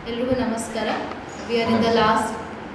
ಎಲ್ರಿಗೂ ನಮಸ್ಕಾರ we are in the last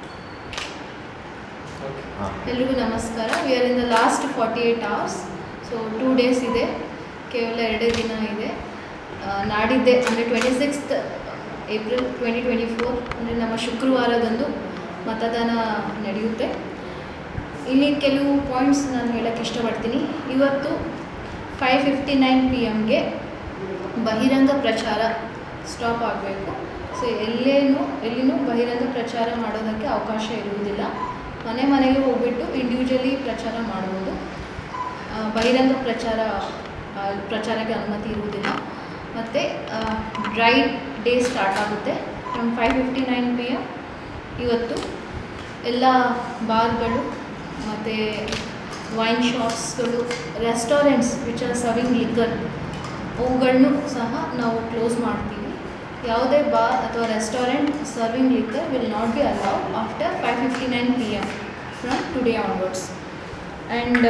ಎಲ್ರಿಗೂ ನಮಸ್ಕಾರ we are in the last forty eight hours so two days ಇದೆ ಕೇವಲ ಎರಡೇ ದಿನ ಇದೆ ಆ, ನಾಡಿದ್ದೆ ಅಂದರೆ twenty sixth April twenty twenty four ಅಂದರೆ ನಮ್ಮ ಶುಕ್ರವಾರದಂದು ಮತದಾನ ನಡೆಯುತ್ತೆ ಇಲ್ಲಿ ಕೆಲವು ಪಾಯಿಂಟ್ಸ್ ನಾನು ಹೇಳೋಕ್ಕೆ ಇಷ್ಟಪಡ್ತೀನಿ ಇವತ್ತು ಫೈವ್ ಫಿಫ್ಟಿ ನೈನ್ ಪಿ ಎಮ್ಗೆ ಬಹಿರಂಗ ಪ್ರಚಾರ ಸ್ಟಾಪ್ ಆಗಬೇಕು ಸೊ ಎಲ್ಲೇನೂ ಎಲ್ಲಿನೂ ಬಹಿರಂಗ ಪ್ರಚಾರ ಮಾಡೋದಕ್ಕೆ ಅವಕಾಶ ಇರುವುದಿಲ್ಲ ಮನೆ ಮನೆಗೆ ಹೋಗ್ಬಿಟ್ಟು ಇಂಡಿವಿಜುವಲಿ ಪ್ರಚಾರ ಮಾಡ್ಬೋದು ಆ, ಬಹಿರಂಗ ಪ್ರಚಾರ ಆ, ಪ್ರಚಾರಕ್ಕೆ ಅನುಮತಿ ಇರುವುದಿಲ್ಲ ಮತ್ತು ಡ್ರೈ ಡೇ ಸ್ಟಾರ್ಟ್ ಆಗುತ್ತೆ from five fifty nine P M ಇವತ್ತು ಎಲ್ಲ ಬಾರ್ಗಳು ಮತ್ತು ವೈನ್ ಶಾಪ್ಸ್ಗಳು restaurants which are serving liquor ಅವುಗಳನ್ನು ಸಹ ನಾವು ಕ್ಲೋಸ್ ಮಾಡ್ತೀವಿ ಯಾವುದೇ ಬಾರ್ ಅಥವಾ restaurant serving liquor will not be allowed after five fifty nine P M from today onwards and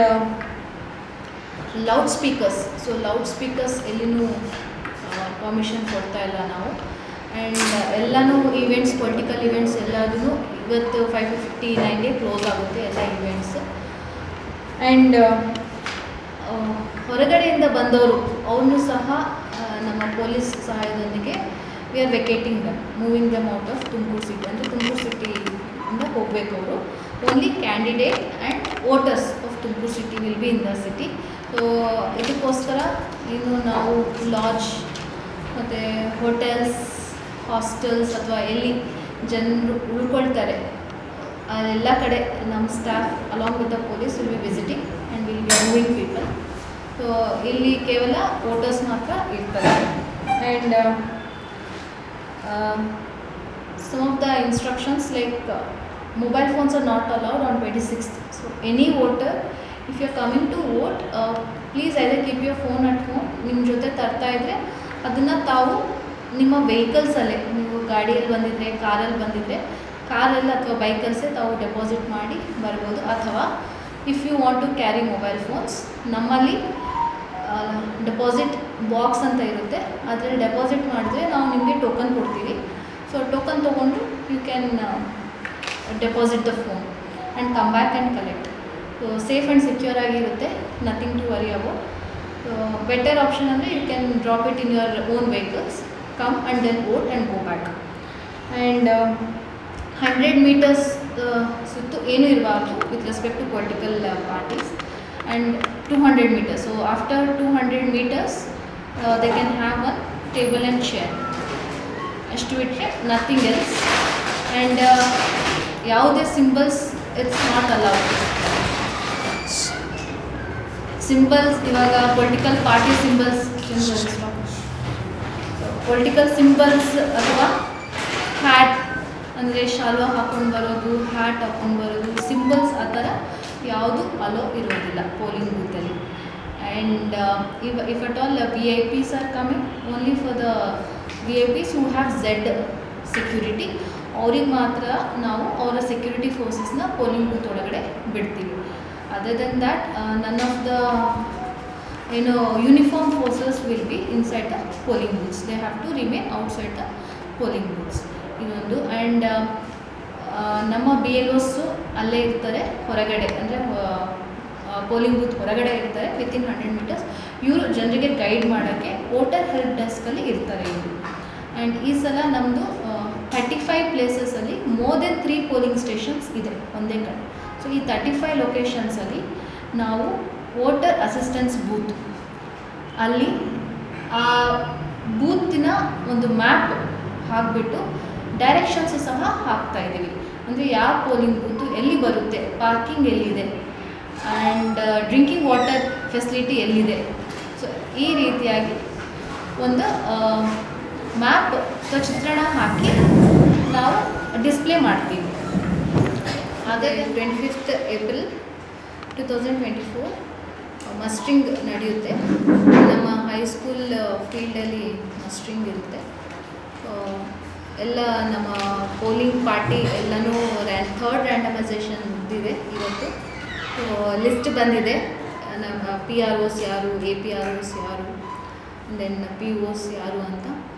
loud speakers so loud speakers ಎಲ್ಲಿನೂ ಪರ್ಮಿಷನ್ ಕೊಡ್ತಾ ಇಲ್ಲ ನಾವು ಆ್ಯಂಡ್ ಎಲ್ಲನೂ ಈವೆಂಟ್ಸ್ ಪೊಲಿಟಿಕಲ್ ಈವೆಂಟ್ಸ್ ಎಲ್ಲದೂ ಇವತ್ತು ಫೈವ್ ಫಿಫ್ಟಿ ನೈನ್ಗೆ ಕ್ಲೋಸ್ ಆಗುತ್ತೆ ಎಲ್ಲ ಈವೆಂಟ್ಸ್ ಆ್ಯಂಡ್ ಹೊರಗಡೆಯಿಂದ ಬಂದವರು ಅವ್ರನ್ನೂ ಸಹ ಆ, ನಮ್ಮ ಪೊಲೀಸ್ ಸಹಾಯದೊಂದಿಗೆ we are vacating them moving them out of Tumakuru city ಅಂದರೆ ತುಮಕೂರು ಸಿಟಿಯಿಂದ ಹೋಗಬೇಕು ಅವರು only candidate and voters of Tumakuru city will be in the city so ಇದಕ್ಕೋಸ್ಕರ ಇನ್ನು ನಾವು ಲಾಡ್ಜ್ ಮತ್ತು ಹೋಟೆಲ್ಸ್ ಹಾಸ್ಟೆಲ್ಸ್ ಅಥವಾ ಎಲ್ಲಿ ಜನರು ಉಳ್ಕೊಳ್ತಾರೆ ಎಲ್ಲ ಕಡೆ ನಮ್ಮ staff along with the police will be visiting and will be moving people so ಇಲ್ಲಿ ಕೇವಲ ವೋಟರ್ಸ್ ಮಾತ್ರ ಇರ್ತಾರೆ and some of the instructions like mobile phones are not allowed on twenty sixth so any voter if you are coming to vote please either keep your phone at home ನಿಮ್ಮ ಜೊತೆ ತರ್ತಾ ಇದ್ದರೆ ಅದನ್ನು ತಾವು ನಿಮ್ಮ ವೆಹಿಕಲ್ಸಲ್ಲೇ ನೀವು ಗಾಡಿಯಲ್ಲಿ ಬಂದಿದ್ದರೆ ಕಾರಲ್ಲಿ ಬಂದಿದ್ದರೆ ಕಾರಲ್ಲಿ ಅಥವಾ ಬೈಕಲ್ಸೇ ತಾವು ಡೆಪಾಸಿಟ್ ಮಾಡಿ ಬರ್ಬೋದು ಅಥವಾ if you want to carry mobile phones ನಮ್ಮಲ್ಲಿ ಡೆಪಾಸಿಟ್ ಬಾಕ್ಸ್ ಅಂತ ಇರುತ್ತೆ ಅದರಲ್ಲಿ ಡೆಪಾಸಿಟ್ ಮಾಡಿದ್ರೆ ನಾವು ನಿಮಗೆ ಟೋಕನ್ ಕೊಡ್ತೀವಿ ಸೊ ಟೋಕನ್ ತೊಗೊಂಡು you can deposit the phone and come back and collect so safe and secure ಆಗಿರುತ್ತೆ nothing to worry about so better option ಅಂದರೆ you can drop it in your own vehicles come and then vote and go back and hundred metres ಸುತ್ತು ಏನೂ ಇರಬಾರ್ದು with respect to political parties and two hundred metres so after two hundred metres they can have one table and chair ಅಷ್ಟು ಬಿಟ್ಟರೆ nothing else and ಯಾವುದೇ symbols it's not allowed symbols ಇವಾಗ political party symbols political symbols ಅಥವಾ hat ಅಂದರೆ ಶಾಲ್ವಾ ಹಾಕೊಂಡು ಬರೋದು hat ಹಾಕೊಂಡು ಬರೋದು ಸಿಂಬಲ್ಸ್ ಆ ಥರ ಯಾವುದು ಅಲೋ ಇರೋದಿಲ್ಲ ಪೋಲಿಂಗ್ ಬೂತಲ್ಲಿ and even if at all V I Ps are coming only for the V I Ps who have Z security ಅವ್ರಿಗೆ ಮಾತ್ರ ನಾವು ಅವರ ಸೆಕ್ಯೂರಿಟಿ ಫೋರ್ಸಸ್ನ ಪೋಲಿಂಗ್ ಬೂತ್ ಒಳಗಡೆ ಬಿಡ್ತೀವಿ other than that none of the ಏನು uniform forces will be inside the polling booths they have to remain outside the polling booths ಇದೊಂದು and ನಮ್ಮ B L Os ಅಲ್ಲೇ ಇರ್ತಾರೆ ಹೊರಗಡೆ ಅಂದರೆ ಪೋಲಿಂಗ್ ಬೂತ್ ಹೊರಗಡೆ ಇರ್ತಾರೆ ವಿತಿನ್ ಹಂಡ್ರೆಡ್ ಮೀಟರ್ಸ್ ಇವರು ಜನರಿಗೆ ಗೈಡ್ ಮಾಡೋಕ್ಕೆ ವೋಟರ್ ಹೆಲ್ಪ್ ಡೆಸ್ಕಲ್ಲಿ ಇರ್ತಾರೆ ಇವರು ಆ್ಯಂಡ್ ಈ ಸಲ ನಮ್ಮದು ಥರ್ಟಿ ಫೈವ್ ಪ್ಲೇಸಸಲ್ಲಿ more than three polling stations ಇದೆ ಒಂದೇ ಕಡೆ ಸೊ ಈ ತರ್ಟಿ ಫೈವ್ ಲೊಕೇಶನ್ಸಲ್ಲಿ ನಾವು ವೋಟರ್ ಅಸಿಸ್ಟೆನ್ಸ್ ಬೂತ್ ಅಲ್ಲಿ ಆ ಬೂತಿನ ಒಂದು ಮ್ಯಾಪ್ ಹಾಕಿಬಿಟ್ಟು ಡೈರೆಕ್ಷನ್ಸ್ ಸಹ ಹಾಕ್ತಾ ಇದ್ದೀವಿ ಅಂದರೆ ಯಾವ ಪೋಲಿಂಗ್ ಬೂತು ಎಲ್ಲಿ ಬರುತ್ತೆ ಪಾರ್ಕಿಂಗ್ ಎಲ್ಲಿದೆ ಆ್ಯಂಡ್ ಡ್ರಿಂಕಿಂಗ್ ವಾಟರ್ ಫೆಸಿಲಿಟಿ ಎಲ್ಲಿದೆ ಸೊ ಈ ರೀತಿಯಾಗಿ ಒಂದು ಮ್ಯಾಪ್ ಅಥವಾ ಚಿತ್ರಣ ಹಾಕಿ ನಾವು ಡಿಸ್ಪ್ಲೇ ಮಾಡ್ತೀವಿ ಅದೇ twenty fifth April two thousand twenty four mustering ನಡೆಯುತ್ತೆ ನಮ್ಮ ಹೈಸ್ಕೂಲ್ ಫೀಲ್ಡಲ್ಲಿ ಮಸ್ಟ್ರಿಂಗ್ ಇರುತ್ತೆ ಸೊ ಎಲ್ಲ ನಮ್ಮ ಪೋಲಿಂಗ್ ಪಾರ್ಟಿ ಎಲ್ಲನೂ ರ್ಯಾನ್ ಥರ್ಡ್ ರ್ಯಾಂಡಮೈಸೇಷನ್ ಮುಗಿದಿದೆ ಇವತ್ತು ಸೊ ಲಿಸ್ಟ್ ಬಂದಿದೆ ನಮ್ಮ ಪಿ ಆರ್ ಓಸ್ ಯಾರು ಎ ಪಿ ಆರ್ ಓಸ್ ಯಾರು ದೆನ್ ಪಿ ಓಸ್ ಯಾರು ಅಂತ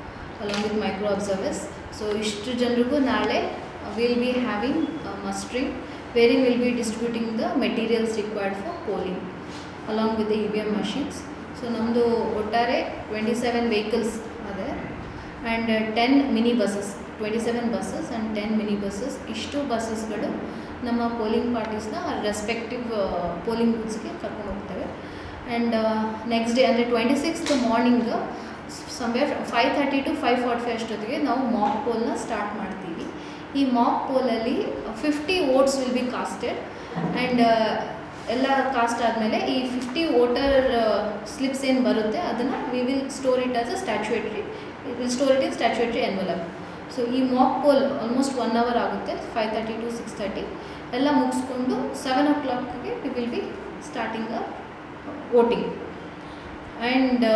along with micro observers so ಇಷ್ಟು ಜನರಿಗೂ ನಾಳೆ will be having mustering where will be distributing the materials required for polling along with the E V M machines so ನಮ್ಮದು ಒಟ್ಟಾರೆ twenty seven vehicles ಅದೇ and ten mini buses twenty seven buses and ten mini buses ಇಷ್ಟು ಬಸ್ಸಸ್ಗಳು ನಮ್ಮ polling ಪಾರ್ಟೀಸ್ನ respective polling ಬೂತ್ಸ್ಗೆ ಕರ್ಕೊಂಡು ಹೋಗ್ತೇವೆ ಆ್ಯಂಡ್ ನೆಕ್ಸ್ಟ್ ಡೇ ಅಂದರೆ twenty sixth morning somewhere five thirty to five forty five ಅಷ್ಟೊತ್ತಿಗೆ ನಾವು ಮಾಕ್ ಪೋಲ್ನ ಸ್ಟಾರ್ಟ್ ಮಾಡ್ತೀವಿ ಈ ಮಾಕ್ ಪೋಲಲ್ಲಿ fifty votes will be casted and ಎಲ್ಲ ಕಾಸ್ಟ್ ಆದಮೇಲೆ ಈ ಫಿಫ್ಟಿ ವೋಟರ್ ಸ್ಲಿಪ್ಸ್ ಏನು ಬರುತ್ತೆ ಅದನ್ನು we will store it as a statutory will store it in statutory envelope so ಈ mock poll almost one hour ಆಗುತ್ತೆ five thirty to six thirty ಎಲ್ಲ ಮುಗಿಸ್ಕೊಂಡು ಸೆವೆನ್ ಓ ಕ್ಲಾಕ್ಗೆ we will be starting a voting and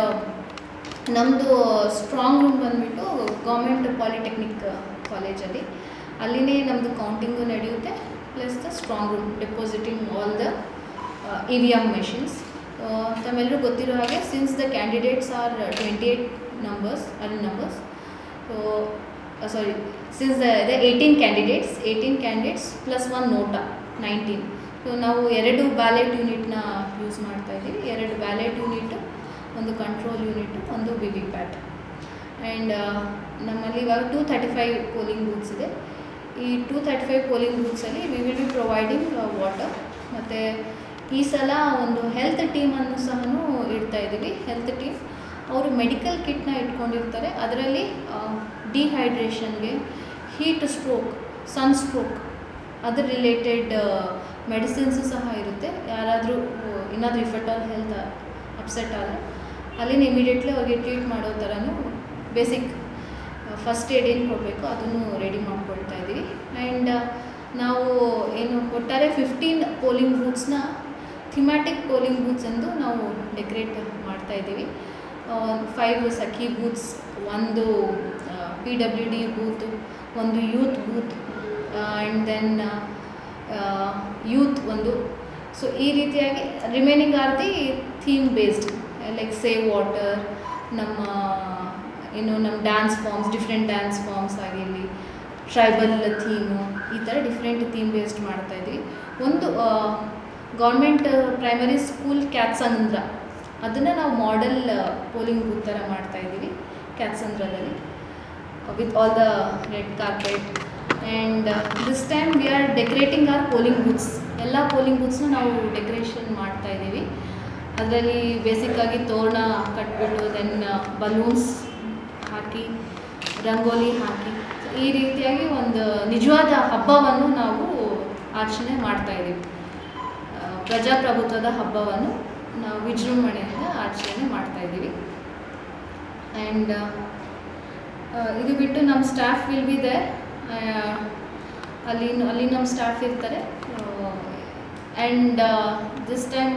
ನಮ್ಮದು strong room ಬಂದುಬಿಟ್ಟು government polytechnic ಕಾಲೇಜಲ್ಲಿ ಅಲ್ಲಿನೇ ನಮ್ಮದು ಕೌಂಟಿಂಗು ನಡೆಯುತ್ತೆ plus the strong room depositing all the E V M machines ತಮ್ಮೆಲ್ಲರೂ ಗೊತ್ತಿರೋ ಹಾಗೆ since the candidates are twenty eight numbers ಅಲ್ಲಿ numbers so sorry since the the eighteen candidates eighteen candidates plus one NOTA nineteen so ನಾವು ಎರಡು ballot ಯೂನಿಟ್ನ use ಮಾಡ್ತಾ ಇದ್ದೀವಿ ಎರಡು ಬ್ಯಾಲೆಟ್ ಯೂನಿಟ್ ಒಂದು ಕಂಟ್ರೋಲ್ ಯೂನಿಟ್ ಒಂದು ವಿ ವಿ ಪ್ಯಾಟ್ ಆ್ಯಂಡ್ ನಮ್ಮಲ್ಲಿ ಇವಾಗ two thirty five polling booths ಇದೆ ಈ ಟೂ ತರ್ಟಿ ಫೈವ್ ಪೋಲಿಂಗ್ ಬೂತ್ಸಲ್ಲಿ we will be providing water ಮತ್ತು ಈ ಸಲ ಒಂದು ಹೆಲ್ತ್ ಟೀಮನ್ನು ಸಹ ಇಡ್ತಾ ಇದ್ದೀವಿ ಹೆಲ್ತ್ ಟೀಮ್ ಅವರು ಮೆಡಿಕಲ್ ಕಿಟ್ನ ಇಟ್ಕೊಂಡಿರ್ತಾರೆ ಅದರಲ್ಲಿ ಡಿಹೈಡ್ರೇಷನ್ಗೆ ಹೀಟ್ ಸ್ಟ್ರೋಕ್ ಸನ್ ಸ್ಟ್ರೋಕ್ ಅದ್ರ ರಿಲೇಟೆಡ್ ಮೆಡಿಸಿನ್ಸು ಸಹ ಇರುತ್ತೆ ಯಾರಾದರೂ ಏನಾದರೂ ಇಫೆಕ್ಟ್ ಆಲ್ ಹೆಲ್ತ್ ಅಪ್ಸೆಟ್ ಆದರೆ ಅಲ್ಲಿನ ಇಮಿಡಿಯೇಟ್ಲಿ ಅವ್ರಿಗೆ ಟ್ರೀಟ್ ಮಾಡೋ ಥರನೂ ಬೇಸಿಕ್ ಫಸ್ಟ್ ಏಡ್ ಏನು ಕೊಡಬೇಕು ಅದನ್ನು ರೆಡಿ ಮಾಡ್ಕೊಳ್ತಾ ಇದ್ದೀವಿ ಆ್ಯಂಡ್ ನಾವು ಏನು ಒಟ್ಟಾರೆ ಫಿಫ್ಟೀನ್ ಪೋಲಿಂಗ್ ಬೂತ್ಸ್ನ ಥಿಮ್ಯಾಟಿಕ್ ಪೋಲಿಂಗ್ ಬೂತ್ಸ್ ಎಂದು ನಾವು ಡೆಕೋರೇಟ್ ಮಾಡ್ತಾ ಇದ್ದೀವಿ ಫೈವ್ ಸಖಿ ಬೂತ್ಸ್ ಒಂದು ಪಿ ಡಬ್ಲ್ಯೂ ಡಿ ಬೂತ್ ಒಂದು youth booth and then youth ಒಂದು ಸೊ ಈ ರೀತಿಯಾಗಿ remaining are the theme based like save water ನಮ್ಮ ಏನು ನಮ್ಮ dance forms different dance forms ಆಗಿರಲಿ ಟ್ರೈಬಲ್ ಥೀಮು ಈ ಥರ ಡಿಫ್ರೆಂಟ್ ಥೀಮ್ ಬೇಸ್ಡ್ ಮಾಡ್ತಾ ಇದ್ವಿ ಒಂದು ಗೌರ್ಮೆಂಟ್ ಪ್ರೈಮರಿ ಸ್ಕೂಲ್ ಕ್ಯಾತ್ಸಂದ್ರ ಅದನ್ನು ನಾವು ಮಾಡೆಲ್ ಪೋಲಿಂಗ್ ಬೂತ್ ಥರ ಮಾಡ್ತಾ ಇದ್ದೀವಿ ಕ್ಯಾತ್ಸಂದ್ರದಲ್ಲಿ with all the red carpet and this time we are decorating our polling booths ಎಲ್ಲ ಪೋಲಿಂಗ್ ಬೂತ್ಸ್ನ ನಾವು ಡೆಕೋರೇಷನ್ ಮಾಡ್ತಾ ಇದ್ದೀವಿ ಅದರಲ್ಲಿ ಬೇಸಿಕ್ಕಾಗಿ ತೋರಣ ಕಟ್ಬಿಟ್ಟು ದೆನ್ ಬಲೂನ್ಸ್ ಹಾಕಿ ರಂಗೋಲಿ ಹಾಕಿ ಈ ರೀತಿಯಾಗಿ ಒಂದು ನಿಜವಾದ ಹಬ್ಬವನ್ನು ನಾವು ಆಚರಣೆ ಮಾಡ್ತಾ ಇದ್ದೀವಿ ಪ್ರಜಾಪ್ರಭುತ್ವದ ಹಬ್ಬವನ್ನು ನಾವು ವಿಜೃಂಭಣೆಯಿಂದ ಆಚರಣೆ ಮಾಡ್ತಾ ಇದ್ದೀವಿ ಆ್ಯಂಡ್ ಇದು ಬಿಟ್ಟು ನಮ್ಮ ಸ್ಟಾಫ್ ವಿಲ್ ಬಿ ದೇರ್ ಅಲ್ಲಿ ಅಲ್ಲಿ ನಮ್ಮ ಸ್ಟಾಫ್ ಇರ್ತಾರೆ and this time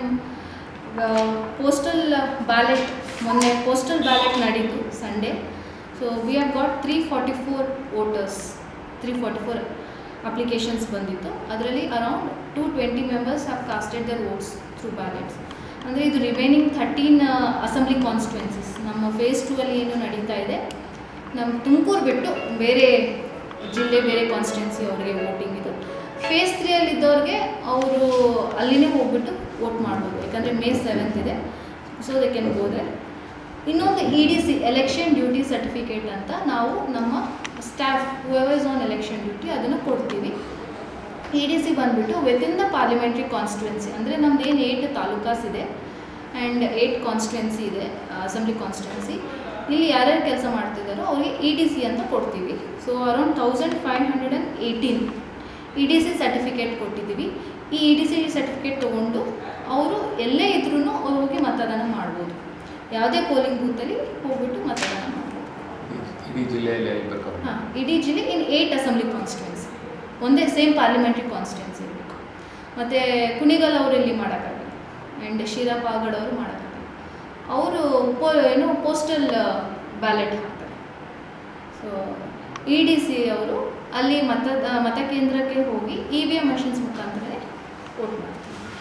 postal ballot ಮೊನ್ನೆ ಪೋಸ್ಟಲ್ ಬ್ಯಾಲೆಟ್ ನಡೀತು Sunday so we have got three forty four voters three forty four applications ಬಂದಿತ್ತು ಅದರಲ್ಲಿ around two twenty members have casted their votes through ballots ಅಂದರೆ ಇದು remaining thirteen assembly ಕಾನ್ಸ್ಟಿಟ್ಯುವೆನ್ಸೀಸ್ ನಮ್ಮ phase two ಅಲ್ಲಿ ಏನು ನಡೀತಾ ಇದೆ ನಮ್ಮ ತುಮಕೂರು ಬಿಟ್ಟು ಬೇರೆ ಜಿಲ್ಲೆ ಬೇರೆ ಕಾನ್ಸ್ಟಿಟ್ಯುನ್ಸಿ ಅವರಿಗೆ ವೋಟಿಂಗ್ ಇದು ಫೇಸ್ ತ್ರೀಯಲ್ಲಿ ಇದ್ದವ್ರಿಗೆ ಅವರು ಅಲ್ಲಿನೇ ಹೋಗ್ಬಿಟ್ಟು ವೋಟ್ ಮಾಡ್ಬೋದು ಯಾಕಂದರೆ ಮೇ ಸೆವೆಂತ್ ಇದೆ so they can go they ಇನ್ನೊಂದು E D C election duty certificate ಅಂತ ನಾವು ನಮ್ಮ staff whoever's on election duty ಅದನ್ನು ಕೊಡ್ತೀವಿ ಇ ಡಿ ಸಿ ಬಂದುಬಿಟ್ಟು ವಿತಿನ್ ದ ಪಾರ್ಲಿಮೆಂಟ್ರಿ ಕಾನ್ಸ್ಟಿಟ್ಯುವೆನ್ಸಿ ಅಂದರೆ ನಮ್ದು ಏನು ಏಯ್ಟ್ ತಾಲೂಕಾಸ್ ಇದೆ ಆ್ಯಂಡ್ ಏಯ್ಟ್ ಕಾನ್ಸ್ಟಿಟ್ಯುವೆನ್ಸಿ ಇದೆ ಅಸೆಂಬ್ಲಿ ಕಾನ್ಸ್ಟಿಟ್ಯುವೆನ್ಸಿ ಇಲ್ಲಿ ಯಾರ್ಯಾರು ಕೆಲಸ ಮಾಡ್ತಿದ್ದಾರೋ ಅವ್ರಿಗೆ ಇ ಡಿ ಸಿ ಅಂತ ಕೊಡ್ತೀವಿ so around thousand five hundred and eighteen E D C certificate ಕೊಟ್ಟಿದ್ದೀವಿ ಈ ಇ ಡಿ ಸಿ ಸರ್ಟಿಫಿಕೇಟ್ ತೊಗೊಂಡು ಅವರು ಎಲ್ಲೇ ಇದ್ರೂ ಅವ್ರು ಹೋಗಿ ಮತದಾನ ಮಾಡ್ಬೋದು ಯಾವುದೇ ಪೋಲಿಂಗ್ ಬೂತಲ್ಲಿ ಹೋಗ್ಬಿಟ್ಟು ಮತದಾನ ಮಾಡ್ಬೋದು ಇಡೀ ಜಿಲ್ಲೆಯಲ್ಲಿ ಇರಬೇಕು ಹಾಂ ಇಡೀ ಜಿಲ್ಲೆ ಇನ್ ಏಯ್ಟ್ ಅಸೆಂಬ್ಲಿ ಕಾನ್ಸ್ಟಿಟ್ಯುವೆನ್ಸಿ ಒಂದೇ ಸೇಮ್ ಪಾರ್ಲಿಮೆಂಟ್ರಿ ಕಾನ್ಸ್ಟಿಟ್ಯುವೆನ್ಸಿ ಇರಬೇಕು ಮತ್ತು ಕುಣಿಗಲ್ ಅವರು ಇಲ್ಲಿ ಮಾಡೋಕ್ಕಾಗಲ್ಲ ಆ್ಯಂಡ್ ಶಿರಾ ಪಾಗಡ್ ಅವರು ಮಾಡೋಕ್ಕಾಗಲ್ಲ ಅವರು ಪೋ ಏನು ಪೋಸ್ಟಲ್ ಬ್ಯಾಲೆಟ್ ಹಾಕ್ತಾರೆ ಸೊ ಇ ಡಿ ಸಿ ಅವರು ಅಲ್ಲಿ ಮತ ಮತಕೇಂದ್ರಕ್ಕೆ ಹೋಗಿ ಇ ವಿ ಎಮ್ ಮಷಿನ್ಸ್ ಮುಖಾಂತರ ವೋಟ್ ಮಾಡ್ತಾರೆ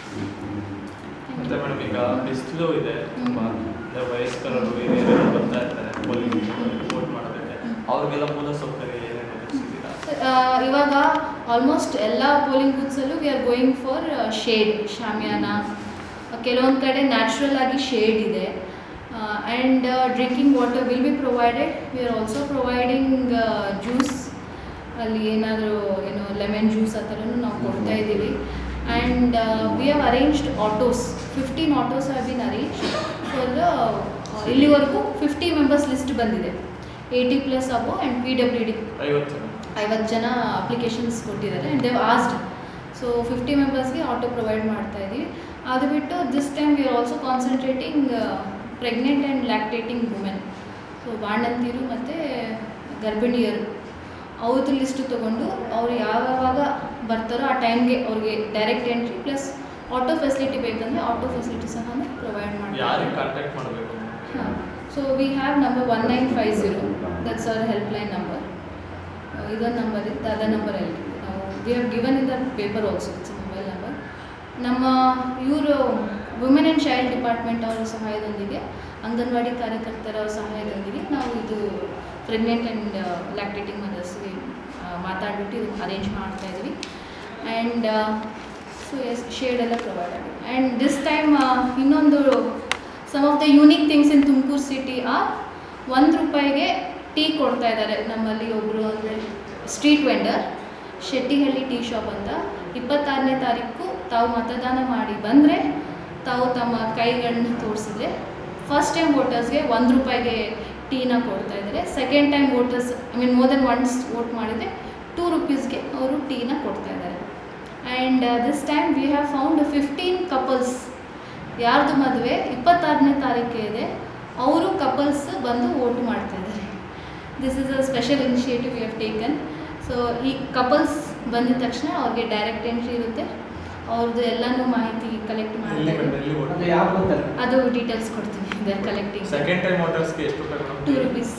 ಮತ್ತೆ ಮೇಡಮ್ ಈಗ ಬಿಸಿಲು ಇದೆ ಹ್ಮ್. ತುಂಬಾ ಅಂದ್ರೆ ವಯಸ್ಕರರು ಹಿರಿಯರು ಬರ್ತಾ ಇರ್ತಾರೆ ಪೋಲಿಂಗ್ ವೋಟ್ ಮಾಡೋದಕ್ಕೆ ಹ್ಮ್. ಅವ್ರಿಗೆಲ್ಲ ಮೂಲ ಸೌಕರ್ಯ ಏನೇನು ಒದಗಿಸಿದ್ದೀರಾ ಇವಾಗ ಆಲ್ಮೋಸ್ಟ್ ಎಲ್ಲ ಪೋಲಿಂಗ್ ಬೂತ್ಸಲ್ಲೂ we are going for shade ಶಾಮಿಯಾನ ಕೆಲವೊಂದು ಕಡೆ ನ್ಯಾಚುರಲ್ ಆಗಿ ಶೇಡ್ ಇದೆ and drinking water will be provided we are also providing juice ಅಲ್ಲಿ ಏನಾದರೂ ಏನು ಲೆಮನ್ ಜ್ಯೂಸ್ ಆ ಥರನೂ ನಾವು ಕೊಡ್ತಾ ಇದ್ದೀವಿ and we have arranged autos fifteen autos have been arranged for the ಇಲ್ಲಿವರೆಗೂ ಫಿಫ್ಟಿ ಮೆಂಬರ್ಸ್ ಲಿಸ್ಟ್ ಬಂದಿದೆ ಏಯ್ಟಿ ಪ್ಲಸ್ ಅಬೋ ಆ್ಯಂಡ್ ಪಿ ಡಬ್ಲ್ಯೂ ಡಿ ಐವತ್ತು ಜನ ಐವತ್ತು ಜನ ಅಪ್ಲಿಕೇಶನ್ಸ್ ಕೊಟ್ಟಿದ್ದಾರೆ and they've asked so fifty ಮೆಂಬರ್ಸ್ಗೆ ಆಟೋ ಪ್ರೊವೈಡ್ ಮಾಡ್ತಾ ಇದ್ದೀವಿ ಅದು ಬಿಟ್ಟು this time we are also concentrating pregnant and lactating women so ಬಾಣಂತಿರು ಮತ್ತು ಗರ್ಭಿಣಿಯರು ಅವ್ರದ್ದು ಲಿಸ್ಟು ತೊಗೊಂಡು ಅವ್ರು ಯಾವಾಗ ಬರ್ತಾರೋ ಆ ಟೈಮ್ಗೆ ಅವ್ರಿಗೆ direct entry plus auto facility ಬೇಕಂದರೆ ಆಟೋ ಫೆಸಿಲಿಟಿ ಸಹ ಪ್ರೊವೈಡ್ ಯಾರಿಗೆ ಮಾಡ್ತೀವಿ ಕಾಂಟ್ಯಾಕ್ಟ್ ಮಾಡಬೇಕು so we have number one nine five zero that's our help line number ಇದೊಂದು ನಂಬರ್ ಇದೆ ಅದರ್ ನಂಬರ್ ಅಲ್ಲಿ ನಾವು we have given in the paper also it's mobile number ನಮ್ಮ ಇವರು ವುಮೆನ್ ಆ್ಯಂಡ್ ಚೈಲ್ಡ್ ಡಿಪಾರ್ಟ್ಮೆಂಟ್ ಅವರ ಸಹಾಯದೊಂದಿಗೆ ಅಂಗನವಾಡಿ ಕಾರ್ಯಕರ್ತರ ಸಹಾಯದೊಂದಿಗೆ ನಾವು ಇದು ಪ್ರೆಗ್ನೆಂಟ್ ಆ್ಯಂಡ್ ಲ್ಯಾಕ್ಟೇಟಿಂಗ್ ಮದರ್ಸ್ಗೆ ಮಾತಾಡ್ಬಿಟ್ಟು ಇದು ಅರೇಂಜ್ ಮಾಡ್ತಾ ಇದ್ವಿ ಆ್ಯಂಡ್ ಸೊ ಎಸ್ ಶೇಡ್ ಎಲ್ಲ ಪ್ರೊವೈಡ್ ಆಗಿದೆ ಆ್ಯಂಡ್ ದಿಸ್ ಟೈಮ್ ಇನ್ನೊಂದು some of the unique things in Tumakuru city are ಒಂದು ರೂಪಾಯಿಗೆ ಟೀ ಕೊಡ್ತಾ ಇದ್ದಾರೆ ನಮ್ಮಲ್ಲಿ ಒಬ್ಬರು ಅಂದರೆ street vendor Shettihalli tea shop ಅಂತ ಇಪ್ಪತ್ತಾರನೇ ತಾರೀಕು ತಾವು ಮತದಾನ ಮಾಡಿ ಬಂದರೆ ತಾವು ತಮ್ಮ ಕೈಗಳನ್ನ ತೋರಿಸಿದ್ರೆ ಫಸ್ಟ್ ಟೈಮ್ ವೋಟರ್ಸ್ಗೆ ಒಂದು ರೂಪಾಯಿಗೆ ಟೀನ ಕೊಡ್ತಾ ಇದ್ದಾರೆ second time voters I mean more than once vote ಮಾಡಿದರೆ ಟೂ ರುಪೀಸ್ಗೆ ಅವರು ಟೀನ ಕೊಡ್ತಾ ಇದ್ದಾರೆ and this time we have found fifteen couples ಯಾರ್ದು ಮದುವೆ ಇಪ್ಪತ್ತಾರನೇ ತಾರೀಕೆ ಇದೆ ಅವರು ಕಪಲ್ಸ್ ಬಂದು ವೋಟ್ ಮಾಡ್ತಾ ಇದ್ದಾರೆ this is a special initiative you have taken so ಈ ಕಪಲ್ಸ್ ಬಂದಿದ ತಕ್ಷಣ ಅವ್ರಿಗೆ ಡೈರೆಕ್ಟ್ ಎಂಟ್ರಿ ಇರುತ್ತೆ ಅವ್ರದ್ದು ಎಲ್ಲನೂ ಮಾಹಿತಿ ಕಲೆಕ್ಟ್ ಎಲ್ಲಿ ಮಾಡ್ತಾರೆ ಎಲ್ಲಿ ಅದು ಯಾವ ಗೊತ್ತಲ್ಲ ಅದು ಡೀಟೇಲ್ಸ್ ಕೊಡ್ತೀನಿ ದೇ ಕಲೆಕ್ಟಿಂಗ್ ಸೆಕೆಂಡ್ ಟೈಮ್ ವೋಟರ್ಸ್ಗೆ ಎಷ್ಟು ರೂಪಾಯಿ ಮೇಡಮ್ ಟೂ ರುಪೀಸ್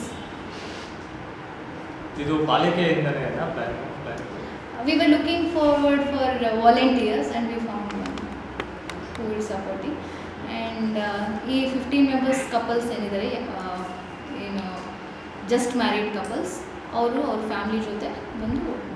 ಇದು ಪಾಲಿಕೆಯಿಂದನೇ plan plan we were looking forward for uh, volunteers and we found one who will supporting and uh, ಈ ಫಿಫ್ಟೀನ್ ಮೆಂಬರ್ಸ್ ಕಪಲ್ಸ್ ಏನಿದ್ದಾರೆ ಆ, ಏನು ಜಸ್ಟ್ ಮ್ಯಾರಿಡ್ ಕಪಲ್ಸ್ ಅವರು ಅವ್ರ ಫ್ಯಾಮಿಲಿ ಜೊತೆ ಬಂದು vote